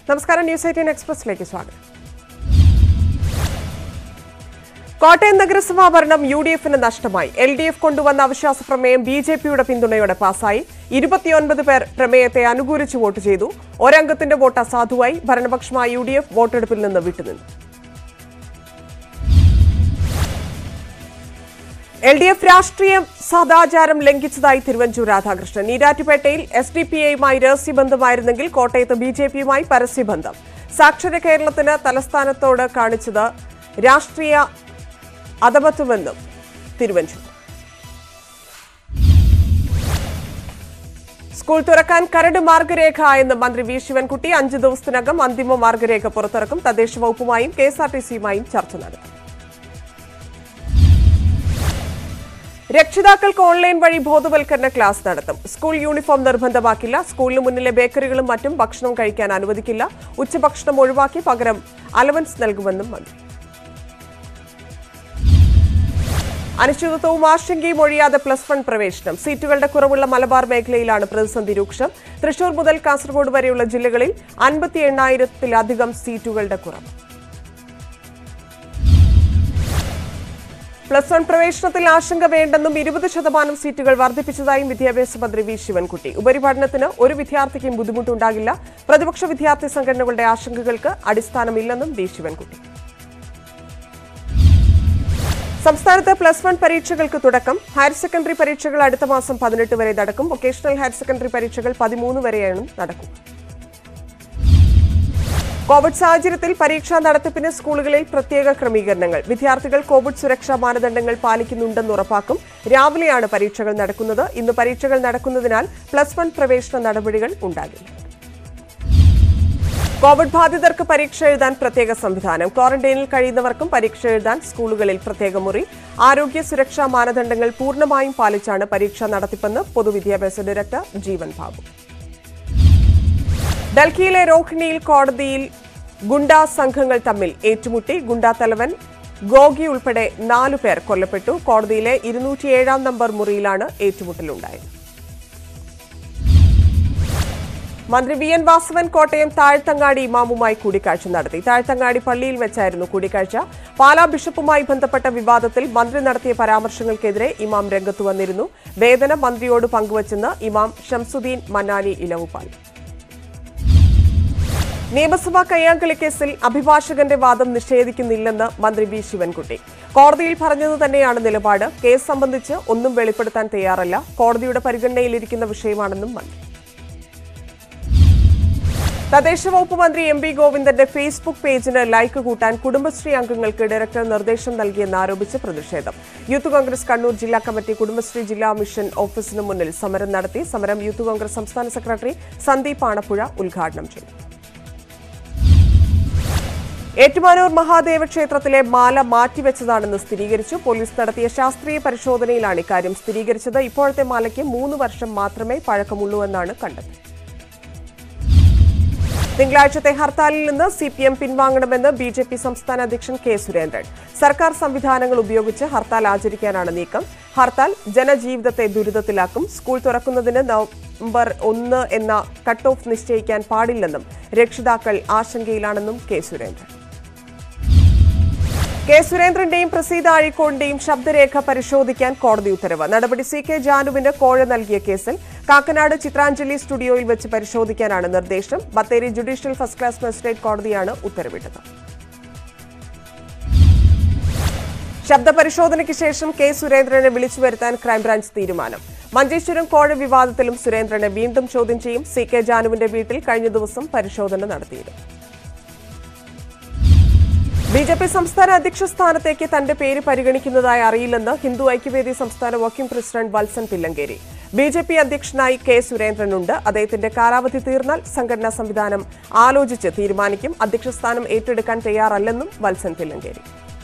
നമസ്കാരം news eighteen എക്സ്പ്രസിലേക്ക് സ്വാഗതം കോട്ടയം നഗരസഭാ ഭരണം യു ഡി എഫിന് നഷ്ടമായി എൽ ഡി എഫ് കൊണ്ടുവന്ന അവിശ്വാസ പ്രമേയം ബി ജെ പിയുടെ പിന്തുണയോടെ പാസായി ഇരുപത്തിയൊൻപത് പേർ പ്രമേയത്തെ അനുകൂലിച്ച് വോട്ട് ചെയ്തു ഒരംഗത്തിന്റെ വോട്ട് അസാധുവായി ഭരണപക്ഷമായ യു ഡി എഫ് വോട്ടെടുപ്പിൽ നിന്ന് വിട്ടുനിന്നു എൽ ഡി എഫ് രാഷ്ട്രീയ സദാചാരം ലംഘിച്ചതായി തിരുവഞ്ചൂർ രാധാകൃഷ്ണൻ ഈരാറ്റുപേട്ടയിൽ എസ് ഡി പി ഐയുമായി രഹസ്യബന്ധമായിരുന്നെങ്കിൽ കോട്ടയത്ത് ബി ജെ പിയുമായി പരസ്യബന്ധം സാക്ഷര കേരളത്തിന് തലസ്ഥാനത്തോട് കാണിച്ചത് രാഷ്ട്രീയ അധപത്തുമെന്നും തിരുവഞ്ചൂർ സ്കൂൾ തുറക്കാൻ കരട് മാർഗരേഖ എന്ന് മന്ത്രി വി ശിവൻകുട്ടി അഞ്ച് ദിവസത്തിനകം അന്തിമ മാർഗരേഖ പുറത്തിറക്കും തദ്ദേശ വകുപ്പുമായും കെ എസ് ആർ ടി സിയുമായും ചർച്ച നടത്തും രക്ഷിതാക്കൾക്ക് ഓൺലൈൻ വഴി ബോധവൽക്കരണ ക്ലാസ് നടത്തും സ്കൂൾ യൂണിഫോം നിർബന്ധമാക്കില്ല സ്കൂളിന് മുന്നിലെ ബേക്കറികളും മറ്റും ഭക്ഷണം കഴിക്കാൻ അനുവദിക്കില്ല ഉച്ചഭക്ഷണം ഒഴിവാക്കി പകരം അലവൻസ് നൽകുമെന്നും മന്ത്രി അനിശ്ചിതത്വവും ആശങ്കയും ഒഴിയാതെ പ്ലസ് വൺ പ്രവേശനം സീറ്റുകളുടെ കുറവുള്ള മലബാർ മേഖലയിലാണ് പ്രതിസന്ധി രൂക്ഷം തൃശൂർ മുതൽ കാസർഗോഡ് വരെയുള്ള ജില്ലകളിൽ അൻപത്തി എണ്ണായിരത്തിലധികം സീറ്റുകളുടെ കുറവ് പ്ലസ് വൺ പ്രവേശനത്തിൽ ആശങ്ക വേണ്ടെന്നും ഇരുപത് ശതമാനം സീറ്റുകൾ വർദ്ധിപ്പിച്ചതായും വിദ്യാഭ്യാസ മന്ത്രി വി ശിവൻകുട്ടി ഉപരിപഠനത്തിന് ഒരു വിദ്യാർത്ഥിക്കും ബുദ്ധിമുട്ടുണ്ടാകില്ല പ്രതിപക്ഷ വിദ്യാർത്ഥി സംഘടനകളുടെ ആശങ്കകൾക്ക് അടിസ്ഥാനമില്ലെന്നും വി ശിവൻകുട്ടി സംസ്ഥാനത്ത് പ്ലസ് വൺ പരീക്ഷകൾക്ക് തുടക്കം ഹയർ സെക്കൻഡറി പരീക്ഷകൾ അടുത്ത മാസം പതിനെട്ട് വരെ നടക്കും വൊക്കേഷണൽ ഹയർ സെക്കൻഡറി പരീക്ഷകൾ പതിമൂന്ന് വരെയാണ് നടക്കുക കോവിഡ് സാഹചര്യത്തിൽ പരീക്ഷാ നടത്തിപ്പിന് സ്കൂളുകളിൽ പ്രത്യേക ക്രമീകരണങ്ങൾ വിദ്യാർത്ഥികൾ കോവിഡ് സുരക്ഷാ മാനദണ്ഡങ്ങൾ പാലിക്കുന്നുണ്ടെന്ന് ഉറപ്പാക്കും രാവിലെയാണ് പരീക്ഷകൾ നടക്കുന്നത് ഇന്ന് പരീക്ഷകൾ നടക്കുന്നതിനാൽ പ്ലസ് വൺ പ്രവേശന നടപടികൾ ഉണ്ടാകില്ല കോവിഡ് ബാധിതർക്ക് പരീക്ഷ എഴുതാൻ പ്രത്യേക സംവിധാനം ക്വാറന്റൈനിൽ കഴിയുന്നവർക്കും പരീക്ഷ എഴുതാൻ സ്കൂളുകളിൽ പ്രത്യേക മുറി ആരോഗ്യ സുരക്ഷാ മാനദണ്ഡങ്ങൾ പൂർണ്ണമായും പാലിച്ചാണ് പരീക്ഷ നടത്തിപ്പെന്ന് പൊതുവിദ്യാഭ്യാസ ഡയറക്ടർ ജീവൻ ബാബു ഡൽഹിയിലെ രോഹിണിയിൽ കോടതിയിൽ ഗുണ്ടാ സംഘങ്ങൾ തമ്മിൽ ഏറ്റുമുട്ടി ഗുണ്ടാ തലവൻ ഗോഗി ഉൾപ്പെടെ നാലു പേർ കൊല്ലപ്പെട്ടു കോടതിയിലെ ഇരുന്നൂറ്റിയേഴാം നമ്പർ മുറിയിലാണ് ഏറ്റുമുട്ടലുണ്ടായത് മന്ത്രി വി എൻ വാസവൻ കോട്ടയം താഴ്ത്തങ്ങാടി ഇമാമുമായി കൂടിക്കാഴ്ച നടത്തി താഴ്ത്തങ്ങാടി പള്ളിയിൽ വെച്ചായിരുന്നു കൂടിക്കാഴ്ച പാലാ ബിഷപ്പുമായി ബന്ധപ്പെട്ട വിവാദത്തിൽ മന്ത്രി നടത്തിയ പരാമർശങ്ങൾക്കെതിരെ ഇമാം രംഗത്തു വന്നിരുന്നു വേദന മന്ത്രിയോട് പങ്കുവച്ചെന്ന് ഇമാം ഷംസുദ്ദീൻ മന്നാനി ഇലവുപാൽ നിയമസഭാ കയ്യാങ്കളി കേസിൽ അഭിഭാഷകന്റെ വാദം നിഷേധിക്കുന്നില്ലെന്ന് മന്ത്രി വി ശിവൻകുട്ടി കോടതിയിൽ പറഞ്ഞത് തന്നെയാണ് നിലപാട് കേസ് സംബന്ധിച്ച് ഒന്നും വെളിപ്പെടുത്താൻ തയ്യാറല്ല കോടതിയുടെ പരിഗണനയിലിരിക്കുന്ന വിഷയമാണെന്നും മന്ത്രി തദ്ദേശ വകുപ്പ് മന്ത്രി എം പി ഗോവിന്ദന്റെ ഫേസ്ബുക്ക് പേജിന് ലൈക്ക് കൂട്ടാൻ കുടുംബശ്രീ അംഗങ്ങൾക്ക് ഡയറക്ടർ നിർദ്ദേശം നൽകിയെന്ന് ആരോപിച്ച് പ്രതിഷേധം യൂത്ത് കോൺഗ്രസ് കണ്ണൂർ ജില്ലാ കമ്മിറ്റി കുടുംബശ്രീ ജില്ലാ മിഷൻ ഓഫീസിന് മുന്നിൽ സമരം നടത്തി സമരം യൂത്ത് കോൺഗ്രസ് സംസ്ഥാന സെക്രട്ടറി സന്ദീപ് ആണപ്പുഴ ഉദ്ഘാടനം ചെയ്തു ഏറ്റുമാനൂർ മഹാദേവ ക്ഷേത്രത്തിലെ മാല മാറ്റിവെച്ചതാണെന്ന് സ്ഥിരീകരിച്ചു പോലീസ് നടത്തിയ ശാസ്ത്രീയ പരിശോധനയിലാണ് ഇക്കാര്യം സ്ഥിരീകരിച്ചത് ഇപ്പോഴത്തെ മാലയ്ക്ക് മൂന്ന് വർഷം മാത്രമേ പഴക്കമുള്ളൂ എന്നാണ് കണ്ടെത്തൽ തിങ്കളാഴ്ചത്തെ ഹർത്താലിൽ നിന്ന് സി പി എം പിൻവാങ്ങണമെന്ന് ബി ജെ പി സംസ്ഥാന അധ്യക്ഷൻ കെ സുരേന്ദ്രൻ സർക്കാർ സംവിധാനങ്ങൾ ഉപയോഗിച്ച് ഹർത്താൽ ആചരിക്കാനാണ് നീക്കം ഹർത്താൽ ജനജീവിതത്തെ ദുരിതത്തിലാക്കും സ്കൂൾ തുറക്കുന്നതിന് നവംബർ ഒന്ന് എന്ന കട്ട് ഓഫ് നിശ്ചയിക്കാൻ പാടില്ലെന്നും രക്ഷിതാക്കൾ ആശങ്കയിലാണെന്നും കെ സുരേന്ദ്രൻ കെ സുരേന്ദ്രന്റെയും പ്രസീത അഴീക്കോടിന്റെയും ശബ്ദരേഖ പരിശോധിക്കാൻ കോടതി ഉത്തരവ് നടപടി സി കെ ജാനുവിന് കോഴ നൽകിയ കേസിൽ കാക്കനാട് ചിത്രാഞ്ജലി സ്റ്റുഡിയോയിൽ വെച്ച് പരിശോധിക്കാനാണ് നിർദ്ദേശം Bathery judicial first class magistrate കോടതിയാണ് ഉത്തരവിട്ടത് ശബ്ദപരിശോധനയ്ക്ക് ശേഷം കെ സുരേന്ദ്രനെ വിളിച്ചു വരുത്താൻ ക്രൈംബ്രാഞ്ച് തീരുമാനം മഞ്ചേശ്വരം കോഴ വിവാദത്തിലും സുരേന്ദ്രനെ വീണ്ടും ചോദ്യം ചെയ്യും സി കെ ജാനുവിന്റെ വീട്ടിൽ കഴിഞ്ഞ ദിവസം പരിശോധന നടത്തിയിരുന്നു ബി ജെ പി സംസ്ഥാന അധ്യക്ഷ സ്ഥാനത്തേക്ക് തന്റെ പേര് പരിഗണിക്കുന്നതായി അറിയില്ലെന്ന് ഹിന്ദു ഐക്യവേദി സംസ്ഥാന working president Valsan Thillankeri B J P അധ്യക്ഷനായി കെ സുരേന്ദ്രനുണ്ട് അദ്ദേഹത്തിന്റെ കാലാവധി തീർന്നാൽ സംഘടനാ സംവിധാനം ആലോചിച്ച് തീരുമാനിക്കും അധ്യക്ഷ സ്ഥാനം ഏറ്റെടുക്കാൻ തയ്യാറല്ലെന്നും Valsan Thillankeri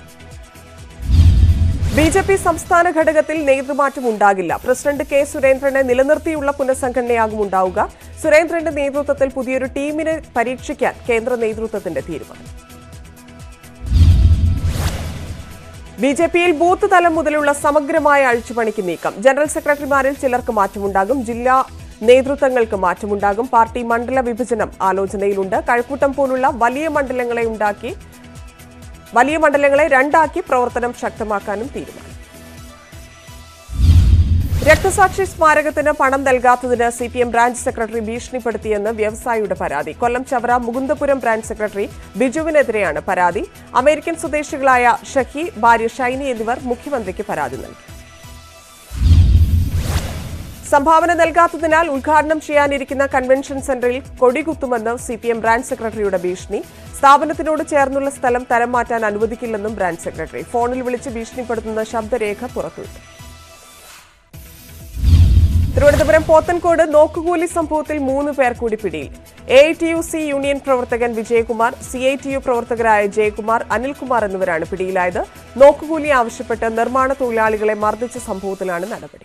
B J P സംസ്ഥാന ഘടകത്തിൽ നേതൃമാറ്റം ഉണ്ടാകില്ല പ്രസിഡന്റ് കെ സുരേന്ദ്രനെ നിലനിർത്തിയുള്ള പുനഃസംഘടനയാകും ഉണ്ടാവുക സുരേന്ദ്രന്റെ നേതൃത്വത്തിൽ പുതിയൊരു ടീമിനെ പരീക്ഷിക്കാൻ കേന്ദ്ര നേതൃത്വത്തിന്റെ തീരുമാനം ബി ജെ പിയിൽ ബൂത്ത് തലം മുതലുള്ള സമഗ്രമായ അഴിച്ചുപണിക്ക് നീക്കം ജനറൽ സെക്രട്ടറിമാരിൽ ചിലർക്ക് മാറ്റമുണ്ടാകും ജില്ലാ നേതൃത്വങ്ങൾക്ക് മാറ്റമുണ്ടാകും പാർട്ടി മണ്ഡല വിഭജനം ആലോചനയിലുണ്ട് കഴക്കൂട്ടം പോലുള്ള വലിയ മണ്ഡലങ്ങളെ ഉണ്ടാക്കി വലിയ മണ്ഡലങ്ങളെ രണ്ടാക്കി പ്രവർത്തനം ശക്തമാക്കാനും തീരുമാനം രക്തസാക്ഷി സ്മാരകത്തിന് പണം നൽകാത്തതിന് C P M branch secretary ഭീഷണിപ്പെടുത്തിയെന്ന് വ്യവസായിയുടെ പരാതി കൊല്ലം ചവറ മുകുന്ദപുരം ബ്രാഞ്ച് സെക്രട്ടറി ബിജുവിനെതിരെയാണ് പരാതി അമേരിക്കൻ സ്വദേശികളായ ഷഹി ഭാര്യ ഷൈനി എന്നിവർ മുഖ്യമന്ത്രിക്ക് പരാതി നൽകി സംഭാവന നൽകാത്തതിനാൽ ഉദ്ഘാടനം ചെയ്യാനിരിക്കുന്ന കൺവെൻഷൻ സെന്ററിൽ കൊടികുത്തുമെന്ന് സി പി എം ബ്രാഞ്ച് സെക്രട്ടറിയുടെ ഭീഷണി സ്ഥാപനത്തിനോട് ചേർന്നുള്ള സ്ഥലം തരം മാറ്റാൻ അനുവദിക്കില്ലെന്നും ബ്രാഞ്ച് സെക്രട്ടറി ഫോണിൽ വിളിച്ച് ഭീഷണിപ്പെടുത്തുന്ന ശബ്ദരേഖ പുറത്തുവിട്ടു തിരുവനന്തപുരം പോത്തൻകോട് നോക്കുകൂലി സംഭവത്തിൽ മൂന്ന് പേർ കൂടി പിടിയിൽ A I T U C union പ്രവർത്തകൻ Vijayakumar C I T U പ്രവർത്തകരായ ജയകുമാർ അനിൽകുമാർ എന്നിവരാണ് പിടിയിലായത് നോക്കുകൂലി ആവശ്യപ്പെട്ട് നിർമ്മാണ തൊഴിലാളികളെ മർദ്ദിച്ച സംഭവത്തിലാണ് നടപടി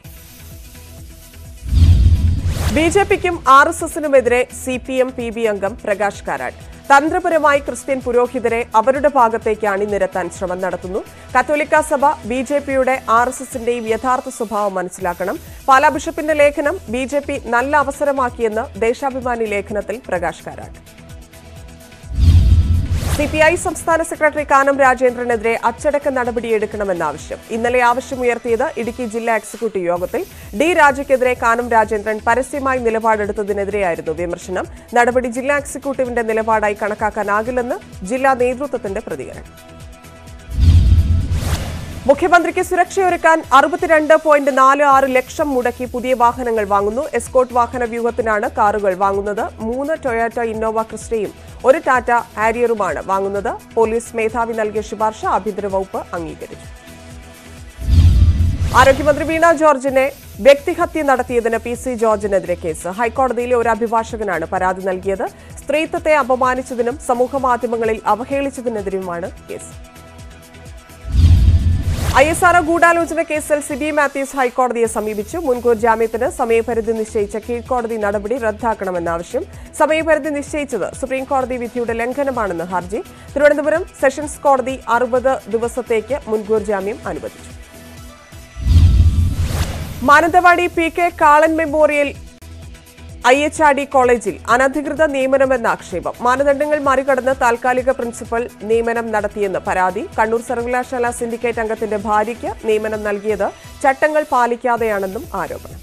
ബി ജെ പിക്കും ആർ എസ് എസിനുമെതിരെ C P M P B അംഗം പ്രകാശ് കാരാട്ട് തന്ത്രപരമായി ക്രിസ്ത്യൻ പുരോഹിതരെ അവരുടെ ഭാഗത്തേക്ക് അണിനിരത്താൻ ശ്രമം നടത്തുന്നു കത്തോലിക്ക സഭ ബി ജെ പിയുടെ ആർ എസ് എസിന്റെയും യഥാർത്ഥ സ്വഭാവം മനസ്സിലാക്കണം പാലാ ബിഷപ്പിന്റെ ലേഖനം ബി ജെ പി നല്ല അവസരമാക്കിയെന്ന് ദേശാഭിമാനി ലേഖനത്തിൽ Prakash Karat C P I സംസ്ഥാന സെക്രട്ടറി കാനം രാജേന്ദ്രനെതിരെ അച്ചടക്ക നടപടിയെടുക്കണമെന്ന ആവശ്യം ഇന്നലെ ആവശ്യമുയർത്തിയത് ഇടുക്കി ജില്ലാ എക്സിക്യൂട്ടീവ് യോഗത്തിൽ ഡി രാജയ്ക്കെതിരെ കാനം രാജേന്ദ്രൻ പരസ്യമായി നിലപാടെടുത്തതിനെതിരെയായിരുന്നു വിമർശനം നടപടി ജില്ലാ എക്സിക്യൂട്ടീവിന്റെ നിലപാടായി കണക്കാക്കാനാകില്ലെന്ന് ജില്ലാ നേതൃത്വത്തിന്റെ പ്രതികരണം മുഖ്യമന്ത്രിക്ക് സുരക്ഷയൊരുക്കാൻ അറുപത്തിരണ്ട് പോയിന്റ് നാല് ആറ് ലക്ഷം മുടക്കി പുതിയ വാഹനങ്ങൾ വാങ്ങുന്നു എസ്കോട്ട് വാഹന വ്യൂഹത്തിനാണ് കാറുകൾ വാങ്ങുന്നത് മൂന്ന് ടൊയോറ്റ ഇന്നോവ ക്രിസ്റ്റയും ഒരു ടാറ്റ ഹാരിയറുമാണ് വാങ്ങുന്നത് പോലീസ് മേധാവി നൽകിയ ശുപാർശ ആഭ്യന്തര വകുപ്പ് അംഗീകരിച്ചു ആരോഗ്യമന്ത്രി വീണ ജോർജിനെ വ്യക്തിഹത്യ നടത്തിയതിന് പി സി ജോർജിനെതിരെ കേസ് ഹൈക്കോടതിയിലെ ഒരു അഭിഭാഷകനാണ് പരാതി നൽകിയത് സ്ത്രീത്വത്തെ അപമാനിച്ചതിനും സമൂഹമാധ്യമങ്ങളിൽ അവഹേളിച്ചതിനെതിരെയുമാണ് കേസ് ഐ എസ് ആർ ഗൂഢാലോചന കേസിൽ സിബി മാത്യൂസ് ഹൈക്കോടതിയെ സമീപിച്ചു മുൻകൂർ ജാമ്യത്തിന് സമയപരിധി നിശ്ചയിച്ച കീഴ്ക്കോടതി നടപടി റദ്ദാക്കണമെന്ന ആവശ്യം സമയപരിധി നിശ്ചയിച്ചത് സുപ്രീംകോടതി വിധിയുടെ ലംഘനമാണെന്ന് ഹർജി തിരുവനന്തപുരം സെഷൻസ് കോടതി അറുപത് ദിവസത്തേക്ക് മുൻകൂർ ജാമ്യം അനുവദിച്ചു Mananthavady P K Kalan memorial I H R D കോളേജിൽ അനധികൃത നിയമനമെന്ന ആക്ഷേപം മാനദണ്ഡങ്ങൾ മറികടന്ന് താൽക്കാലിക പ്രിൻസിപ്പൽ നിയമനം നടത്തിയെന്ന് പരാതി കണ്ണൂർ സർവകലാശാല സിൻഡിക്കേറ്റ് അംഗത്തിന്റെ ഭാര്യയ്ക്ക് നിയമനം നൽകിയത് ചട്ടങ്ങൾ പാലിക്കാതെയാണെന്നും ആരോപണം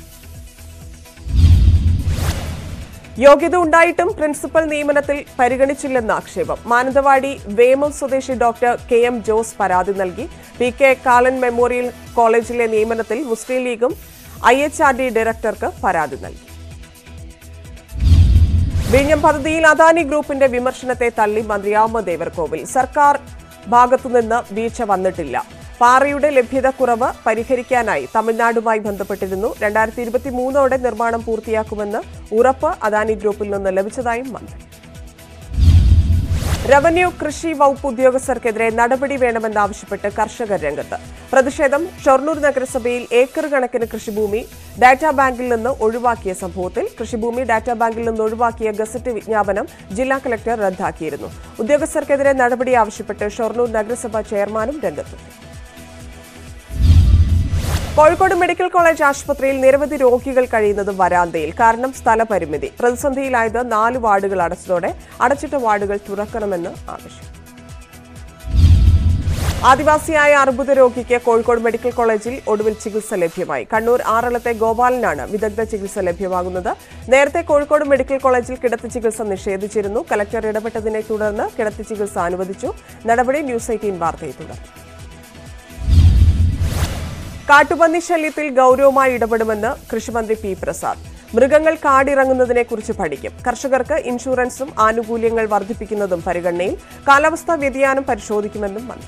യോഗ്യത ഉണ്ടായിട്ടും പ്രിൻസിപ്പൽ നിയമനത്തിൽ പരിഗണിച്ചില്ലെന്ന ആക്ഷേപം മാനന്തവാടി വേമം സ്വദേശി ഡോക്ടർ കെ എം ജോസ് പരാതി നൽകി പി കെ കാലൻ മെമ്മോറിയൽ കോളേജിലെ നിയമനത്തിൽ മുസ്ലിം ലീഗും ഐ എച്ച് ആർ ഡി ഡയറക്ടർക്ക് പരാതി നൽകി വിഴിഞ്ഞം പദ്ധതിയിൽ അദാനി ഗ്രൂപ്പിന്റെ വിമർശനത്തെ തള്ളി മന്ത്രി അഹമ്മദ് ദേവർകോവിൽ സർക്കാർ ഭാഗത്തുനിന്ന് വീഴ്ച വന്നിട്ടില്ല പാറയുടെ ലഭ്യതക്കുറവ് പരിഹരിക്കാനായി തമിഴ്നാടുമായി ബന്ധപ്പെട്ടിരുന്നു രണ്ടായിരത്തി ഇരുപത്തി മൂന്നോടെ നിർമ്മാണം പൂർത്തിയാക്കുമെന്ന് ഉറപ്പ് അദാനി ഗ്രൂപ്പിൽ നിന്ന് ലഭിച്ചതായും മന്ത്രി റവന്യൂ കൃഷി വകുപ്പ് ഉദ്യോഗസ്ഥർക്കെതിരെ നടപടി വേണമെന്നാവശ്യപ്പെട്ട് കർഷകർ രംഗത്ത് പ്രതിഷേധം ഷൊർണൂർ നഗരസഭയിൽ ഏക്കർ കണക്കിന് കൃഷിഭൂമി ഡാറ്റാ ബാങ്കിൽ നിന്ന് ഒഴിവാക്കിയ സംഭവത്തിൽ കൃഷിഭൂമി ഡാറ്റാ ബാങ്കിൽ നിന്ന് ഒഴിവാക്കിയ ഗസറ്റ് വിജ്ഞാപനം ജില്ലാ കലക്ടർ റദ്ദാക്കിയിരുന്നു ഉദ്യോഗസ്ഥർക്കെതിരെ നടപടി ആവശ്യപ്പെട്ട് ഷൊർണൂർ നഗരസഭ ചെയർമാനും രംഗത്തെത്തി കോഴിക്കോട് മെഡിക്കൽ കോളേജ് ആശുപത്രിയിൽ നിരവധി രോഗികൾ കഴിയുന്നത് വരാന്തയിൽ കാരണം സ്ഥലപരിമിതി പ്രതിസന്ധിയിലായത് നാല് വാർഡുകൾ അടച്ചതോടെ അടച്ചിട്ട വാർഡുകൾ തുറക്കണമെന്ന് ആവശ്യം ആദിവാസിയായ അർബുദ രോഗിക്ക് കോഴിക്കോട് മെഡിക്കൽ കോളേജിൽ ഒടുവിൽ ചികിത്സ ലഭ്യമായി കണ്ണൂർ ആറളത്തെ ഗോപാലനാണ് വിദഗ്ധ ചികിത്സ ലഭ്യമാകുന്നത് നേരത്തെ കോഴിക്കോട് മെഡിക്കൽ കോളേജിൽ കിടത്തി ചികിത്സ നിഷേധിച്ചിരുന്നു കലക്ടർ ഇടപെട്ടതിനെ തുടർന്ന് കിടത്തി ചികിത്സ അനുവദിച്ചു നടപടി ന്യൂസ് എയ്റ്റീൻ വാർത്തയെ തുടർന്നു കാട്ടുപന്നി ശല്യത്തിൽ ഗൗരവമായി ഇടപെടുമെന്ന് കൃഷിമന്ത്രി പി പ്രസാദ് മൃഗങ്ങൾ കാടിറങ്ങുന്നതിനെക്കുറിച്ച് പഠിക്കും കർഷകർക്ക് ഇൻഷുറൻസും ആനുകൂല്യങ്ങൾ വർദ്ധിപ്പിക്കുന്നതും പരിഗണനയിൽ കാലാവസ്ഥാ വ്യതിയാനം പരിശോധിക്കുമെന്നും മന്ത്രി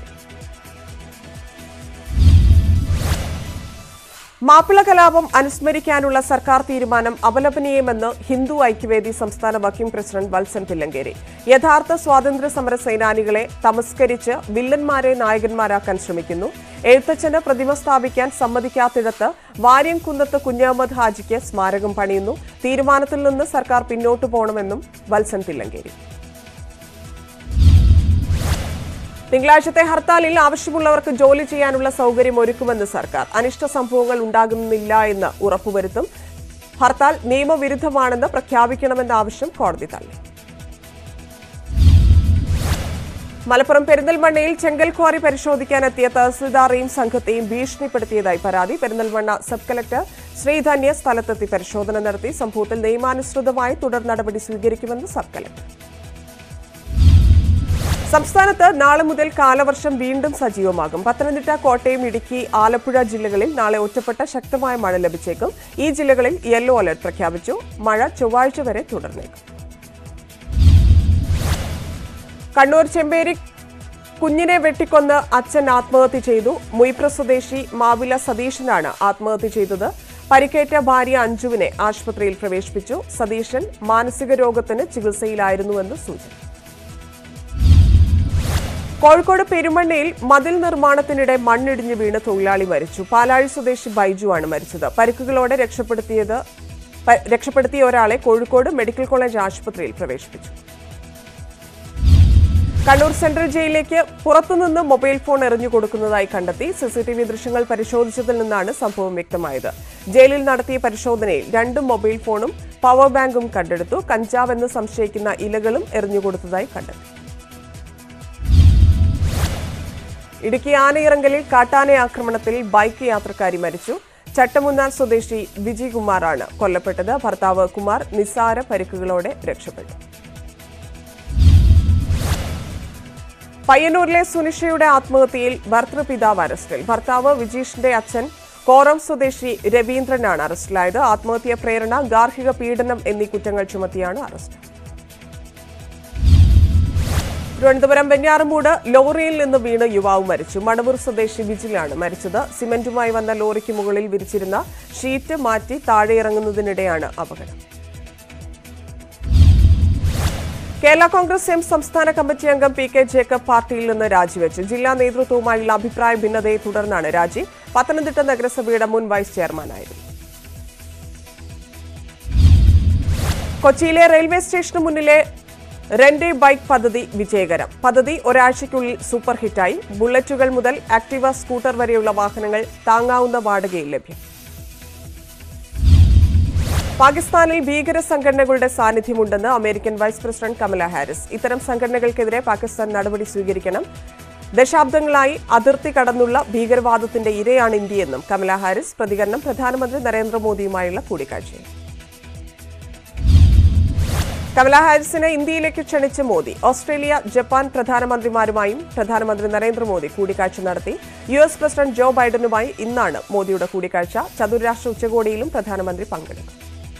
മാപ്പിള കലാപം അനുസ്മരിക്കാനുള്ള സർക്കാർ തീരുമാനം അപലപനീയമെന്ന് ഹിന്ദു ഐക്യവേദി സംസ്ഥാന വർക്കിംഗ് പ്രസിഡന്റ് വത്സൻ തില്ലങ്കേരി യഥാർത്ഥ സ്വാതന്ത്ര്യ സമര സേനാനികളെ തമസ്കരിച്ച് വില്ലന്മാരെ നായകന്മാരാക്കാൻ ശ്രമിക്കുന്നു എഴുത്തച്ഛന് പ്രതിമ സ്ഥാപിക്കാൻ സമ്മതിക്കാത്തിടത്ത് വാര്യംകുന്നത്ത് കുഞ്ഞഹമ്മദ് ഹാജിക്ക് സ്മാരകം പണിയുന്നു തീരുമാനത്തിൽ നിന്ന് സർക്കാർ പിന്നോട്ടു പോകണമെന്നും വത്സൻ തില്ലങ്കേരി തിങ്കളാഴ്ചത്തെ ഹർത്താലിൽ ആവശ്യമുള്ളവർക്ക് ജോലി ചെയ്യാനുള്ള സൗകര്യം ഒരുക്കുമെന്ന് സർക്കാർ അനിഷ്ട സംഭവങ്ങൾ ഉണ്ടാകുന്നില്ല എന്ന് ഉറപ്പുവരുത്തും ഹർത്താൽ നിയമവിരുദ്ധമാണെന്ന് പ്രഖ്യാപിക്കണമെന്ന ആവശ്യം കോടതി തള്ളി മലപ്പുറം പെരിന്തൽമണ്ണയിൽ ചെങ്കൽ ക്വാറി പരിശോധിക്കാനെത്തിയ തഹസിൽദാറെയും സംഘത്തെയും ഭീഷണിപ്പെടുത്തിയതായി പരാതി പെരിന്തൽമണ്ണ സബ് കലക്ടർ ശ്രീധന്യ സ്ഥലത്തെത്തി പരിശോധന നടത്തി സംഭവത്തിൽ നിയമാനുസൃതമായി തുടർ നടപടി സ്വീകരിക്കുമെന്ന് സബ് കലക്ടർ സംസ്ഥാനത്ത് നാളെ മുതൽ കാലവർഷം വീണ്ടും സജീവമാകും പത്തനംതിട്ട കോട്ടയം ഇടുക്കി ആലപ്പുഴ ജില്ലകളിൽ നാളെ ഒറ്റപ്പെട്ട ശക്തമായ മഴ ലഭിച്ചേക്കും ഈ ജില്ലകളിൽ യെല്ലോ അലർട്ട് പ്രഖ്യാപിച്ചു മഴ ചൊവ്വാഴ്ച വരെ തുടർന്നേക്കും കണ്ണൂർ ചെമ്പേരി കുഞ്ഞിനെ വെട്ടിക്കൊന്ന് അച്ഛൻ ആത്മഹത്യ ചെയ്തു മുയിപ്ര സ്വദേശി മാവില സതീശനാണ് ആത്മഹത്യ ചെയ്തത് പരിക്കേറ്റ ഭാര്യ അഞ്ജുവിനെ ആശുപത്രിയിൽ പ്രവേശിപ്പിച്ചു സതീശൻ മാനസിക രോഗത്തിന് ചികിത്സയിലായിരുന്നുവെന്ന് സൂചന കോഴിക്കോട് പെരുമണ്ണയിൽ മതിൽ നിർമ്മാണത്തിനിടെ മണ്ണിടിഞ്ഞ് വീണ് തൊഴിലാളി മരിച്ചു പാലാഴി സ്വദേശി ബൈജു ആണ് മരിച്ചത് പരിക്കുകളോടെ രക്ഷപ്പെടുത്തിയത് പ- രക്ഷപ്പെടുത്തിയ ഒരാളെ കോഴിക്കോട് മെഡിക്കൽ കോളേജ് ആശുപത്രിയിൽ പ്രവേശിപ്പിച്ചു കണ്ണൂർ സെൻട്രൽ ജയിലിലേക്ക് പുറത്തുനിന്ന് മൊബൈൽ ഫോൺ എറിഞ്ഞു കൊടുക്കുന്നതായി കണ്ടെത്തി സിസിടിവി ദൃശ്യങ്ങൾ പരിശോധിച്ചതിൽ നിന്നാണ് സംഭവം വ്യക്തമായത് ജയിലിൽ നടത്തിയ പരിശോധനയിൽ രണ്ട് മൊബൈൽ ഫോണും പവർ ബാങ്കും കണ്ടെടുത്തു കഞ്ചാവ് എന്ന് സംശയിക്കുന്ന ഇലകളും എറിഞ്ഞുകൊടുത്തതായി കണ്ടെത്തി ഇടുക്കി ആനയിറങ്കലിൽ കാട്ടാന ആക്രമണത്തിൽ ബൈക്ക് യാത്രക്കാരി മരിച്ചു ചട്ടമുന്നാർ സ്വദേശി വിജയ് കുമാറാണ് കൊല്ലപ്പെട്ടത് ഭർത്താവ് കുമാർ നിസ്സാര പരിക്കുകളോടെ രക്ഷപ്പെട്ടു പയ്യന്നൂരിലെ സുനിഷയുടെ ആത്മഹത്യയിൽ ഭർത്തൃപിതാവ് അറസ്റ്റിൽ ഭർത്താവ് വിജീഷിന്റെ അച്ഛൻ കോറം സ്വദേശി രവീന്ദ്രനാണ് അറസ്റ്റിലായത് ആത്മഹത്യാ പ്രേരണ ഗാർഹിക പീഡനം എന്നീ കുറ്റങ്ങൾ ചുമത്തിയാണ് അറസ്റ്റ് തിരുവനന്തപുരം വെഞ്ഞാറമൂട് ലോറിയിൽ നിന്ന് വീണ് യുവാവ് മരിച്ചു മണവൂർ സ്വദേശി വിജിലാണ് മരിച്ചത് സിമന്റുമായി വന്ന ലോറിക്ക് മുകളിൽ വിരിച്ചിരുന്ന ഷീറ്റ് മാറ്റി താഴെ ഇറങ്ങുന്നതിനിടെയാണ് അപകടം കേരള കോൺഗ്രസ് എം സംസ്ഥാന കമ്മിറ്റി അംഗം പി കെ ജേക്കബ് പാർട്ടിയിൽ നിന്ന് രാജിവെച്ചു ജില്ലാ നേതൃത്വവുമായുള്ള അഭിപ്രായ ഭിന്നതയെ തുടർന്നാണ് രാജി പത്തനംതിട്ട നഗരസഭയുടെ മുൻ വൈസ് ചെയർമാനായിരുന്നു കൊച്ചിയിലെ റെയിൽവേ സ്റ്റേഷന് മുന്നിലെ റെന്റ് ബൈക്ക് പദ്ധതി വിജയകരം പദ്ധതി ഒരാഴ്ചയ്ക്കുള്ളിൽ സൂപ്പർ ഹിറ്റായി ബുള്ളറ്റുകൾ മുതൽ ആക്ടിവ സ്കൂട്ടർ വരെയുള്ള വാഹനങ്ങൾ താങ്ങാവുന്ന വാടകയിൽ ലഭ്യം പാകിസ്ഥാനിൽ ഭീകര സംഘടനകളുടെ സാന്നിധ്യമുണ്ടെന്ന് American vice president Kamala Harris ഇത്തരം സംഘടനകൾക്കെതിരെ പാകിസ്ഥാൻ നടപടി സ്വീകരിക്കണം ദശാബ്ദങ്ങളായി അതിർത്തി കടന്നുള്ള ഭീകരവാദത്തിന്റെ ഇരയാണ് ഇന്ത്യയെന്നും കമല ഹാരിസ് പ്രതികരണം പ്രധാനമന്ത്രി നരേന്ദ്രമോദിയുമായുള്ള കൂടിക്കാഴ്ചയിൽ കമല ഹാരിസിനെ ഇന്ത്യയിലേക്ക് ക്ഷണിച്ച മോദി ഓസ്ട്രേലിയ ജപ്പാൻ പ്രധാനമന്ത്രിമാരുമായും പ്രധാനമന്ത്രി നരേന്ദ്രമോദി കൂടിക്കാഴ്ച നടത്തി യു എസ് പ്രസിഡന്റ് ജോ ബൈഡനുമായി ഇന്നാണ് മോദിയുടെ കൂടിക്കാഴ്ച ചതുർരാഷ്ട്ര ഉച്ചകോടിയിലും പ്രധാനമന്ത്രി പങ്കെടുക്കും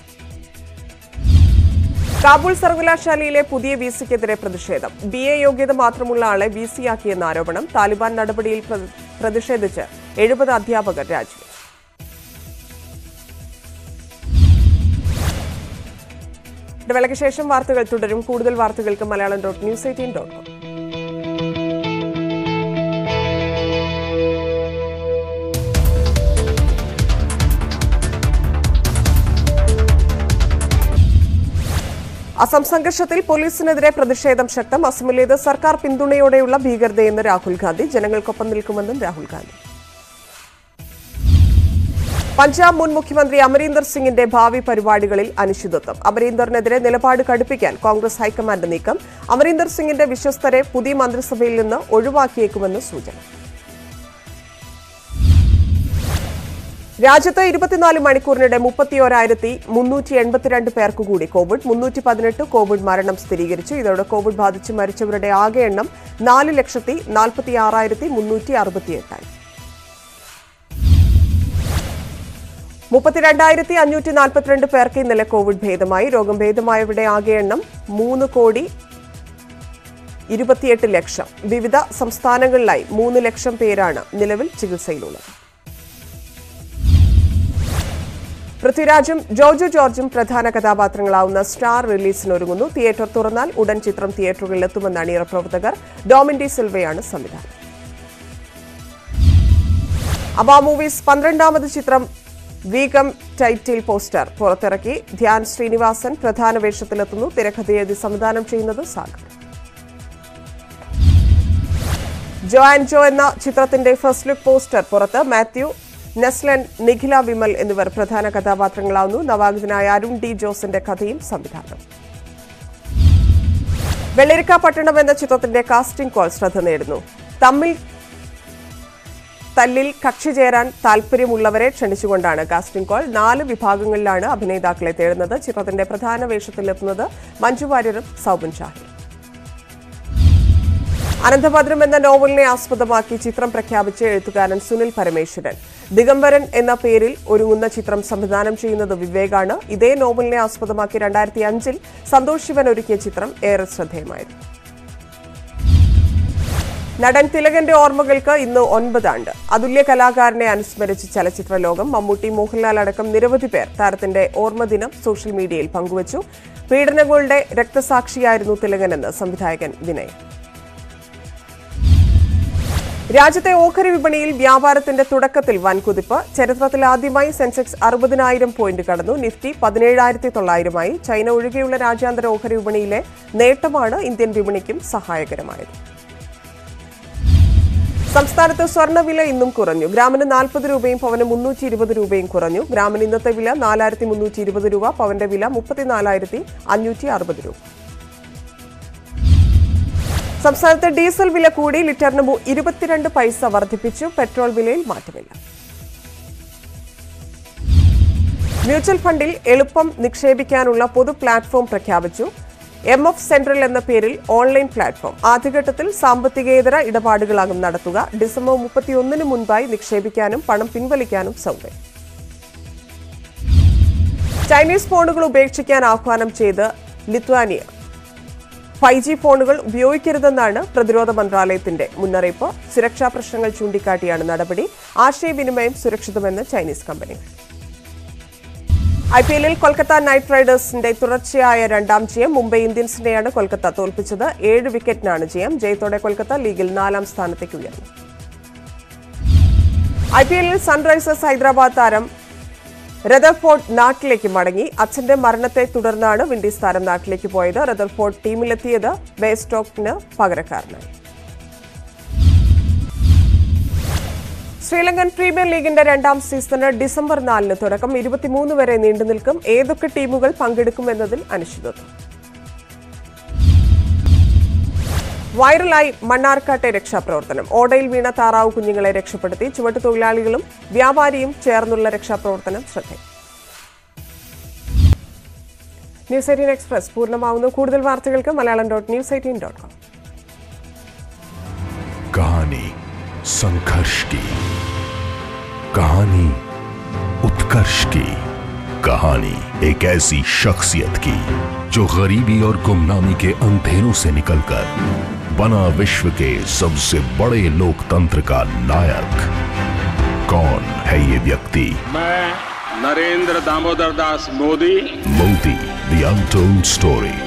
കാബൂൾ സർവകലാശാലയിലെ പുതിയ വി സിക്കെതിരെ പ്രതിഷേധം ബി എ യോഗ്യത മാത്രമുള്ള ആളെ വി സിയാക്കിയെന്ന ആരോപണം താലിബാൻ നടപടിയിൽ പ്ര- പ്രതിഷേധിച്ച് എഴുപത് അധ്യാപകർ രാജിവെച്ചു ഇടവേളയ്ക്ക് ശേഷം വാർത്തകൾ തുടരും കൂടുതൽ വാർത്തകൾക്ക് Malayalam dot news eighteen dot com Assam സംഘർഷത്തിൽ പോലീസിനെതിരെ പ്രതിഷേധം ശക്തം അസമിലേത് സർക്കാർ പിന്തുണയോടെയുള്ള ഭീകരതയെന്ന് രാഹുൽ ഗാന്ധി ജനങ്ങൾക്കൊപ്പം നിൽക്കുമെന്നും രാഹുൽ ഗാന്ധി പഞ്ചാബ് മുൻ മുഖ്യമന്ത്രി അമരീന്ദർ സിംഗിന്റെ ഭാവി പരിപാടികളിൽ അനിശ്ചിതത്വം അമരീന്ദറിനെതിരെ നിലപാട് കടുപ്പിക്കാൻ കോൺഗ്രസ് ഹൈക്കമാൻഡ് നീക്കം അമരീന്ദർ സിംഗിന്റെ വിശ്വസ്തരെ പുതിയ മന്ത്രിസഭയിൽ നിന്ന് ഒഴിവാക്കിയേക്കുമെന്ന് സൂചന രാജ്യത്ത് ഇരുപത്തിനാല് മണിക്കൂറിനിടെ മുപ്പത്തിയോരായിരത്തി മുന്നൂറ്റി എൺപത്തിരണ്ട് പേർക്ക് കൂടി കോവിഡ് മുന്നൂറ്റി പതിനെട്ട് കോവിഡ് മരണം സ്ഥിരീകരിച്ചു ഇതോടെ കോവിഡ് ബാധിച്ച് മരിച്ചവരുടെ ആകെ എണ്ണം നാല് ലക്ഷത്തി നാൽപ്പത്തി ആറായിരത്തി മുന്നൂറ്റി അറുപത്തിയെട്ടായി മുപ്പത്തിരണ്ടായിരത്തി അഞ്ഞൂറ്റി നാൽപ്പത്തിരണ്ട് പേർക്ക് ഇന്നലെ കോവിഡ് ഭേദമായി രോഗം ഭേദമായവരുടെ ആകെ എണ്ണം മൂന്ന് കോടി ഇരുപത്തിയെട്ട് ലക്ഷം വിവിധ സംസ്ഥാനങ്ങളിലായി മൂന്ന് ലക്ഷം പേരാണ് നിലവിൽ ചികിത്സയിലുള്ളത് പൃഥ്വിരാജും ജോജു ജോർജും പ്രധാന കഥാപാത്രങ്ങളാവുന്ന സ്റ്റാർ റിലീസിനൊരുങ്ങുന്നു തിയേറ്റർ തുറന്നാൽ ഉടൻ ചിത്രം തിയേറ്ററുകളിലെത്തുമെന്ന് അണിയറ പ്രവർത്തകർ ഡോമിൻഡി സിൽവയാണ് സംവിധാനം അബ മൂവീസ് പന്ത്രണ്ടാമത് ചിത്രം വീഗം ടൈറ്റിൽ പോസ്റ്റർ പുറത്തിറക്കി ധ്യാൻ ശ്രീനിവാസൻ പ്രധാന വേഷത്തിലെത്തുന്നു തിരക്കഥയെഴുതി സംവിധാനം ചെയ്യുന്നത് സാഗർ ജോ ആൻഡ് ജോ എന്ന ചിത്രത്തിന്റെ ഫസ്റ്റ് ലുക്ക് പോസ്റ്റർ പുറത്ത് മാത്യു നെസ്ലൻ നിഖില വിമൽ എന്നിവർ പ്രധാന കഥാപാത്രങ്ങളാവുന്നു നവാഗതനായ അരുൺ ഡി ജോസിന്റെ കഥയും സംവിധാനം വെള്ളരിക്ക പട്ടണം എന്ന ചിത്രത്തിന്റെ കാസ്റ്റിംഗ് കോൾ ശ്രദ്ധ നേടുന്നു തമ്മിൽ തല്ലിൽ കക്ഷി ചേരാൻ താല്പര്യമുള്ളവരെ ക്ഷണിച്ചുകൊണ്ടാണ് കാസ്റ്റിംഗ് കോൾ നാല് വിഭാഗങ്ങളിലാണ് അഭിനേതാക്കളെ തേടുന്നത് ചിത്രത്തിന്റെ പ്രധാന വേഷത്തിലെത്തുന്നത് മഞ്ജു വാര്യരും സൗബിൻ ഷാഹിയും അനന്തഭദ്രം എന്ന നോവലിനെ ആസ്പദമാക്കി ചിത്രം പ്രഖ്യാപിച്ച എഴുത്തുകാരൻ സുനിൽ പരമേശ്വരൻ ദിഗംബരൻ എന്ന പേരിൽ ഒരുങ്ങുന്ന ചിത്രം സംവിധാനം ചെയ്യുന്നത് വിവേകാണ് ഇതേ നോവലിനെ ആസ്പദമാക്കി രണ്ടായിരത്തി അഞ്ചിൽ സന്തോഷ് ശിവൻ ഒരുക്കിയ ചിത്രം ഏറെ ശ്രദ്ധേയമായിരുന്നു നടൻ തിലകന്റെ ഓർമ്മകൾക്ക് ഇന്ന് ഒൻപതാണ്ട് അതുല്യ കലാകാരനെ അനുസ്മരിച്ച് ചലച്ചിത്ര ലോകം മമ്മൂട്ടി മോഹൻലാൽ അടക്കം നിരവധി പേർ താരത്തിന്റെ ഓർമ്മദിനം സോഷ്യൽ മീഡിയയിൽ പങ്കുവച്ചു പീഡനങ്ങളുടെ രക്തസാക്ഷിയായിരുന്നു തിലകനെന്ന് സംവിധായകൻ വിനയ് രാജ്യത്തെ ഓഹരി വിപണിയിൽ വ്യാപാരത്തിന്റെ തുടക്കത്തിൽ വൻകുതിപ്പ് ചരിത്രത്തിൽ ആദ്യമായി സെൻസെക്സ് അറുപതിനായിരം പോയിന്റ് കടന്നു നിഫ്റ്റി പതിനേഴായിരത്തി തൊള്ളായിരമായി ചൈന ഒഴികെയുള്ള രാജ്യാന്തര ഓഹരി വിപണിയിലെ നേട്ടമാണ് ഇന്ത്യൻ വിപണിക്കും സഹായകരമായത് സംസ്ഥാനത്ത് സ്വർണ്ണവില ഇന്നും കുറഞ്ഞു ഗ്രാമിന് നാൽപ്പത് രൂപയും പവന് മുന്നൂറ്റി ഇരുപത് രൂപയും കുറഞ്ഞു ഗ്രാമിന് ഇന്നത്തെ വില നാലായിരത്തി മുന്നൂറ്റി ഇരുപത് രൂപ പവന്റെ വില മുപ്പത്തിനാലായിരത്തി അഞ്ഞൂറ്റി അറുപത് രൂപ സംസ്ഥാനത്ത് ഡീസൽ വില കൂടി ലിറ്ററിന് മു- ഇരുപത്തിരണ്ട് പൈസ വർദ്ധിപ്പിച്ചു പെട്രോൾ വിലയിൽ മാറ്റമില്ല മ്യൂച്വൽ ഫണ്ടിൽ എളുപ്പം നിക്ഷേപിക്കാനുള്ള പൊതു പ്ലാറ്റ്ഫോം പ്രഖ്യാപിച്ചു എം എഫ് സെൻട്രൽ എന്ന പേരിൽ ഓൺലൈൻ പ്ലാറ്റ്ഫോം ആദ്യഘട്ടത്തിൽ സാമ്പത്തികേതര ഇടപാടുകളാകും നടത്തുക ഡിസംബർ മുപ്പത്തിയൊന്നിന് മുൻപായി നിക്ഷേപിക്കാനും പണം പിൻവലിക്കാനും സൗകര്യം ചൈനീസ് ഫോണുകൾ ഉപേക്ഷിക്കാൻ ആഹ്വാനം ചെയ്ത് ലിത്വാനിയ ഫൈവ് ജി ഫോണുകൾ ഉപയോഗിക്കരുതെന്നാണ് പ്രതിരോധ മന്ത്രാലയത്തിന്റെ മുന്നറിയിപ്പ് സുരക്ഷാ പ്രശ്നങ്ങൾ ചൂണ്ടിക്കാട്ടിയാണ് നടപടി ആശയവിനിമയം സുരക്ഷിതമെന്ന് ചൈനീസ് കമ്പനി ഐ പി എല്ലിൽ കൊൽക്കത്ത നൈറ്റ് റൈഡേഴ്സിന്റെ തുടർച്ചയായ രണ്ടാം ജയം മുംബൈ ഇന്ത്യൻസിനെയാണ് കൊൽക്കത്ത തോൽപ്പിച്ചത് ഏഴ് വിക്കറ്റിനാണ് ജയം ജയത്തോടെ കൊൽക്കത്ത ലീഗിൽ നാലാം സ്ഥാനത്തേക്ക് ഉയർന്നു ഐ പി എല്ലിൽ സൺറൈസേഴ്സ് ഹൈദരാബാദ് താരം റദർഫോർഡ് നാട്ടിലേക്ക് മടങ്ങി അച്ഛന്റെ മരണത്തെ തുടർന്നാണ് വിൻഡീസ് താരം നാട്ടിലേക്ക് പോയത് റദർഫോർഡ് ടീമിലെത്തിയത് ബേസ്റ്റോക്കിന് പകരക്കാരനായി ശ്രീലങ്കൻ പ്രീമിയർ ലീഗിന്റെ രണ്ടാം സീസണ് ഡിസംബർ നാലിന് തുടക്കം ഇരുപത്തിമൂന്ന് വരെ നീണ്ടുനിൽക്കും ഏതൊക്കെ ടീമുകൾ പങ്കെടുക്കുമെന്നതിൽ അനിശ്ചിതത്വം വൈറലായി മണ്ണാർക്കാട്ടെ രക്ഷാപ്രവർത്തനം ഓടയിൽ വീണ താറാവ് കുഞ്ഞുങ്ങളെ രക്ഷപ്പെടുത്തി ചുവട്ടുതൊഴിലാളികളും വ്യാപാരിയും ചേർന്നുള്ള രക്ഷാപ്രവർത്തനം ശ്രദ്ധ ന്യൂസ് എയ്റ്റീൻ എക്സ്പ്രസ് പൂർണ്ണമാവുന്നു കൂടുതൽ വാർത്തകൾക്ക് Malayalam dot news eighteen dot com कहानी संघर्ष की कहानी उत्कर्ष की कहानी एक ऐसी शख्सियत की जो गरीबी और गुमनामी के अंधेरों से निकलकर बना विश्व के सबसे बड़े लोकतंत्र का नायक कौन है ये व्यक्ति मैं Narendra Damodar Das Modi Modi the untold story